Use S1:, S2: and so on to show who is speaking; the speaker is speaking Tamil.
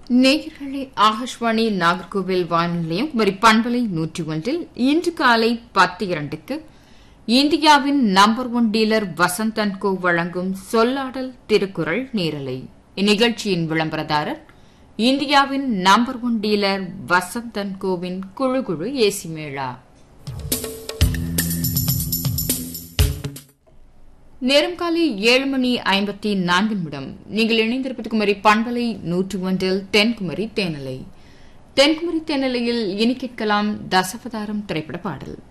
S1: நேயர்களே ஆகாஷ்வாணி நாகர்கோவில் வானொலி நிலையம் குமரி பண்பலை நூற்றி ஒன்றில் இன்று காலை பத்து இரண்டுக்கு இந்தியாவின் number one dealer Vasanth and co வழங்கும் சொல்லாடல் திருக்குறள் நேரலை இந்நிகழ்ச்சியின் விளம்பரதாரர் இந்தியாவின் number one dealer Vasanth and கோவின் குழு குழு ஏசி மேளா நேரம் காலை ஏழு மணி ஐம்பத்தி நான்கு நிமிடம் நீங்கள் இணைந்திருப்பது குமரி பண்பலை நூற்று ஒன்றில் தென்குமரி தேனலை தென்குமரி தேனலையில் இனி கேட்கலாம் தசவதாரம் திரைப்பட பாடல்